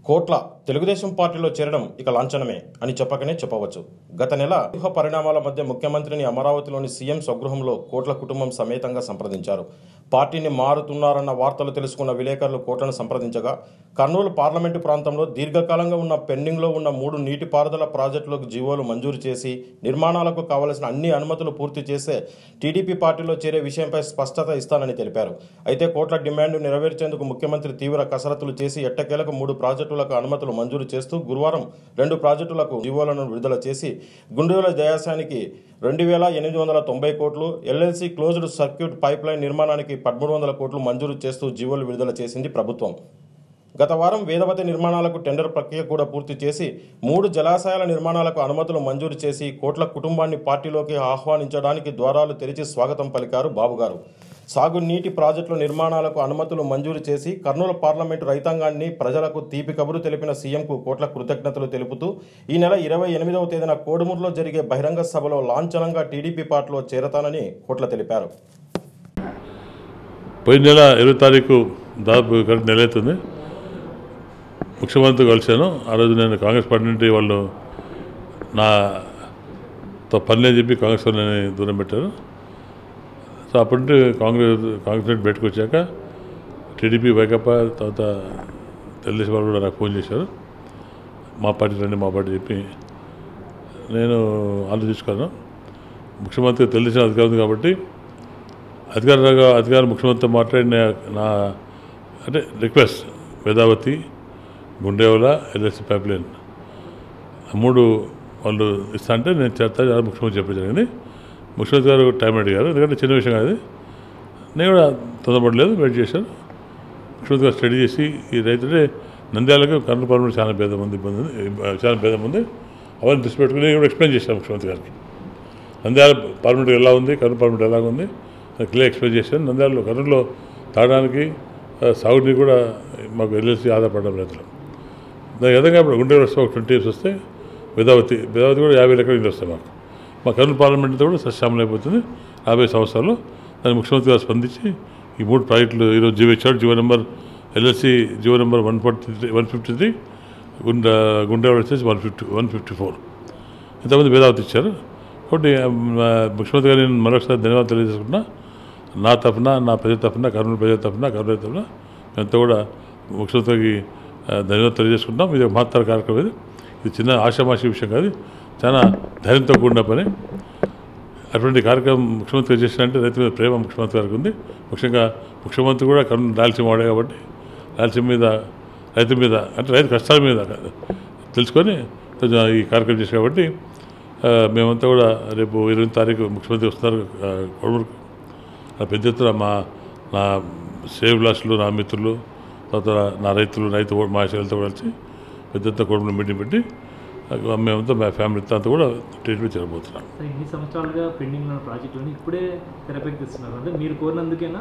కోట్ల తెలుగుదేశం పార్టీలో చేరడం ఇక లాంఛనమే అని చెప్పకనే చెప్పవచ్చు గత నెల ఊహ పరిణామాల మధ్య ముఖ్యమంత్రిని అమరావతిలోని సీఎం స్వగృహంలో కోట్ల కుటుంబం సమేతంగా సంప్రదించారు పార్టీని మారుతున్నారన్న వార్తలు తెలుసుకున్న విలేకరులు కోట్లను సంప్రదించగా కర్నూలు పార్లమెంటు ప్రాంతంలో దీర్ఘకాలంగా ఉన్న పెండింగ్లో ఉన్న మూడు నీటిపారుదల ప్రాజెక్టులకు జీవోలు మంజూరు చేసి నిర్మాణాలకు కావలసిన అన్ని అనుమతులు పూర్తి చేస్తే టీడీపీ పార్టీలో చేరే విషయంపై స్పష్టత ఇస్తానని తెలిపారు అయితే కోట్ల డిమాండ్ నెరవేర్చేందుకు ముఖ్యమంత్రి తీవ్ర కసరత్తులు చేసి ఎట్టకేలకు మూడు ప్రాజెక్టులకు అనుమతులు మంజూరు చేస్తూ గురువారం రెండు ప్రాజెక్టులకు జీవోలను విడుదల చేసి గుండెల జయాసానికి రెండు వేల ఎనిమిది వందల తొంభై కోట్లు LLC closed circuit pipeline నిర్మాణానికి పదమూడు వందల కోట్లు మంజూరు చేస్తూ జీవోలు విడుదల చేసింది ప్రభుత్వం గత వారం వేదవతి నిర్మాణాలకు టెండర్ ప్రక్రియ కూడా పూర్తి చేసి మూడు జలాశయాల నిర్మాణాలకు అనుమతులు మంజూరు చేసి కోట్ల కుటుంబాన్ని పార్టీలోకి ఆహ్వానించడానికి ద్వారాలు తెరిచి స్వాగతం పలికారు బాబుగారు సాగునీటి ప్రాజెక్టుల నిర్మాణాలకు అనుమతులు మంజూరు చేసి కర్నూలు పార్లమెంటు రైతాంగాన్ని ప్రజలకు తీపి కబురు తెలిపిన సీఎంకు కోట్ల కృతజ్ఞతలు తెలుపుతూ ఈ నెల ఇరవై ఎనిమిదవ తేదీన కోడుమూరులో జరిగే బహిరంగ సభలో లాంఛనంగా టీడీపీ పార్టీలో చేరతానని కోట్ల తెలిపారు పోయిన నెల ఇరవై తారీఖు దాదాపు కరెక్ట్ నెల అవుతుంది ముఖ్యమంత్రి కలిశాను ఆ రోజు నేను కాంగ్రెస్ పార్టీ నుండి వాళ్ళు నాతో పని లేని చెప్పి కాంగ్రెస్ వాళ్ళని దూరం పెట్టారు సో అప్పటి నుండి కాంగ్రెస్ కాంగ్రెస్ నుండి బయటకు వచ్చాక టీడీపీ వైకప్పా తర్వాత తెలుగుదేశం వాళ్ళు కూడా నాకు ఫోన్ చేశారు మా పార్టీ రండి మా పార్టీ చెప్పి నేను ఆలోచించుకున్నాను ముఖ్యమంత్రి తెలుగుదేశం అధికారం ఉంది కాబట్టి అధికార అధికార ముఖ్యమంత్రితో మాట్లాడిన నా అంటే రిక్వెస్ట్ వేదావతి గుండేవల ఎల్ఎస్సి పైప్ లైన్ ఆ మూడు వాళ్ళు ఇస్తా అంటే నేను చేస్తా అని ముఖ్యమంత్రి చెప్పడం జరిగింది ముఖ్యమంత్రి గారు టైం అడిగారు ఎందుకంటే చిన్న విషయం కాదు ఇది. నేను కూడా తొందరపడలేదు వెయిట్ చేశాను ముఖ్యమంత్రి గారు స్టడీ చేసి ఈ రైతుడే నంద్యాలకు కర్నూలు పార్లమెంట్ చాలా భేదం ఉంది ఇబ్బంది ఉంది చాలా భేదం ఉంది అవన్నీ దృష్టి పెట్టుకుని నేను కూడా ఎక్స్ప్లెయిన్ చేశాను ముఖ్యమంత్రి గారికి నంద్యాల పార్లమెంట్ ఎలా ఉంది కర్నూలు పార్లమెంట్ ఎలా ఉంది క్లియర్ ఎక్స్ప్లెయిన్ చేశాను నంద్యాలలో కర్నూలులో తాగడానికి ఆ, సాగునీరు కూడా మాకు ఎల్ఎల్సి ఆధారపడడం రైతులు దాని విధంగా ఇప్పుడు గుండె వస్తే ఒక ట్వంటీ ఇయర్స్ వస్తే వేదావతి వేదావతి కూడా యాభై లెక్కల నీళ్ళు వస్తాయి మాకు మా కర్నూలు పార్లమెంట్ కూడా సస్యామలం అయిపోతుంది యాభై సంవత్సరాలు దాన్ని ముఖ్యమంత్రి గారు స్పందించి ఈ మూడు ప్రాజెక్టులు ఈరోజు జీవో ఇచ్చాడు GO number LLC GO number one forty three one fifty three గుండె గుండె వచ్చేసి one fifty one fifty four ఇంతమంది వేదావతి ఇచ్చారు కాబట్టి ఆ, ముఖ్యమంత్రి గారు నేను మరొకసారి ధన్యవాదాలు తెలియజేసుకుంటున్నా నా తరఫున నా ప్రజల తరఫున కర్నూలు ప్రజల తరఫున కర్నూలు తరఫున మేమంతా కూడా ముఖ్యమంత్రికి ఆ, ధన్యవాదాలు తెలియజేసుకుంటాం ఇది ఒక మహత్తర కార్యక్రమం ఇది ఇది చిన్న ఆషామాషి విషయం కాదు చాలా ధైర్యంతో కూడిన పని అటువంటి కార్యక్రమం ముఖ్యమంత్రి చేసినంటే రైతు మీద ప్రేమ ముఖ్యమంత్రి గారికి ఉంది ముఖ్యంగా ముఖ్యమంత్రి కూడా కర్నూలు రాయలసీమ వాడే కాబట్టి రాయలసీమ మీద రైతు మీద అంటే రైతు కష్టాల మీద తెలుసుకొని కొంచెం ఈ కార్యక్రమం చేశారు కాబట్టి ఆ, మేమంతా కూడా రేపు ఇరవై తారీఖు ముఖ్యమంత్రి వస్తున్నారు ఆ, కొడుమూరుకు ఆ పెద్ద ఎత్తున మా నా సేవ్ లాస్లు నా మిత్రులు తర్వాత నా రైతులు రైతు ఓ- మా శైలతో కలిసి పెద్ద ఎత్తున కొడుకులు మీటింగ్ పెట్టి ఆ, మేమంతా మా ఫ్యామిలీతో అంతా కూడా ట్రీట్మెంట్ చేయబోతున్నాం సార్ ఇన్ని సంవత్సరాలుగా పెండింగ్ ఉన్న ప్రాజెక్టులను ఇప్పుడే తెరపెక్కిస్తున్నారు అంటే మీరు కోరినందుకేనా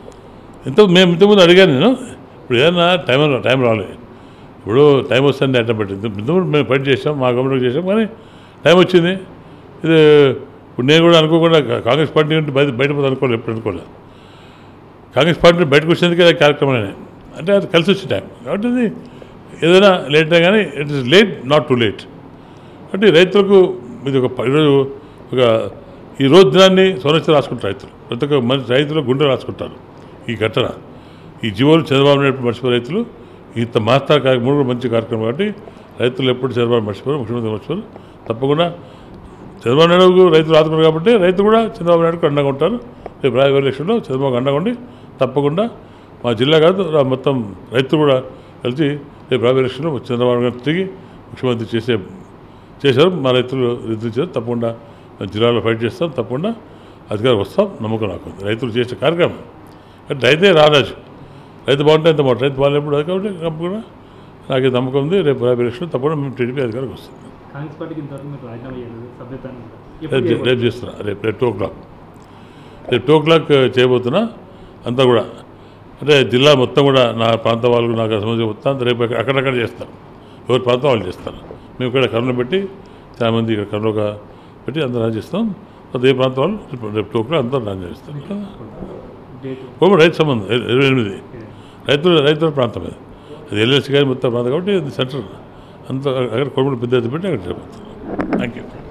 ఇంత మేము ఇంతకుముందు అడిగాను నేను ఇప్పుడు ఏదన్నా టైం టైం రాలేదు ఇప్పుడు టైం వస్తుంది అడ్డం పెట్టింది ఇంతకుముందు మేము ఫైట్ చేసాం మా గవర్నమెంట్ చేసాం కానీ టైం వచ్చింది ఇది ఇప్పుడు నేను కూడా అనుకోకుండా కా- కాంగ్రెస్ పార్టీ నుండి బయట బయటపోతే అనుకోలేదు ఎప్పుడు అనుకోలేదు కాంగ్రెస్ పార్టీ నుండి బయటకు వచ్చేందుకే అది కార్యక్రమం అంటే అది కలిసి వచ్చే టైం కాబట్టి ఇది ఏదైనా లేట్ అయినా కానీ it is late not too late అంటే రైతులకు ఇది ఒక ప- ఈరోజు ఒక ఈ రోజు దినాన్ని స్వరక్ష రాసుకుంటారు రైతులు ప్రతి ఒక్క మనిషి రైతులు గుండె రాసుకుంటారు ఈ ఘటన ఈ జీవోలు చంద్రబాబు నాయుడు మర్చిపోయే రైతులు ఇంత మహత్తర కార్యక్రమం కూడా మంచి కార్యక్రమం కాబట్టి రైతులు ఎప్పుడు చంద్రబాబు మర్చిపోరు ముఖ్యమంత్రి మర్చిపోరు తప్పకుండా చంద్రబాబు నాయుడు రైతులు ఆదుకున్నారు కాబట్టి రైతు కూడా చంద్రబాబు నాయుడుకు అండగా ఉంటారు రేపు రాబోయే ఎలక్షన్లో చంద్రబాబు అండగా ఉండి తప్పకుండా మా జిల్లా కాదు రా- మొత్తం రైతులు కూడా కలిసి రేపు రాబోయే ఎలక్షన్లో చంద్రబాబు గారు తిరిగి ముఖ్యమంత్రి చేసే చేశారు మా రైతులు రుద్దించారు తప్పకుండా మేము జిల్లాలో ఫైట్ చేస్తాం తప్పకుండా అధికారం వస్తాం నమ్మకం నాకు ఉంది. రైతులు చేసే కార్యక్రమం అంటే రైతే రారాజు రైతు బాగుంటే ఎంత బాగుంటుంది రైతు బాగాలేప్పుడు అది కాబట్టి తప్పకుండా నాకు ఈ నమ్మకం ఉంది రేపు రాబోయే ఎలక్షన్ తప్పకుండా మేము టీడీపీ అధికారికి వస్తాం కాంగ్రెస్ పార్టీకి ఇంతవరకు మీరు రాజీనామా చేయలేదు సభ్యత్వాన్ని కూడా. రేపు ఎప్పుడు చే- చేయబోతున్నారు? రేపు చేస్తున్నా రేపు రేపు టూ ఓ క్లాక్ రేపు టూ ఓ క్లాక్ చేయబోతున్నా అంతా కూడా అంటే జిల్లా మొత్తం కూడా నా ప్రాంతం వాళ్ళు నాకు సంబంధించి మొత్తం అంతా రేపు అక్కడ- అక్కడక్కడ చేస్తారు ఎవరి ప్రాంతం వాళ్ళు చేస్తారు మేము ఇక్కడ కర్నూలు పెట్టి చాలామంది ఇక్కడ కర్నూలుగా పెట్టి అందరూ రాజు చేస్తాం తర్వాత ఏ ప్రాంతం వాళ్ళు రేపు- రేపు టూ ఓ క్లాక్ అందరూ రాజు చేస్తారు డేట్ కోమటి రైతు సంబంధం ఇరవై ఎనిమిది రైతుల రైతుల ప్రాంతం ఇది అది ఎల్ఎల్సి కానీ మొత్తం రాదు కాబట్టి అది సెంటర్ అంత అక్కడ కొడుకులు పెద్ద ఎత్తున పెట్టి అక్కడ చేపడతారు థ్యాంక్ యూ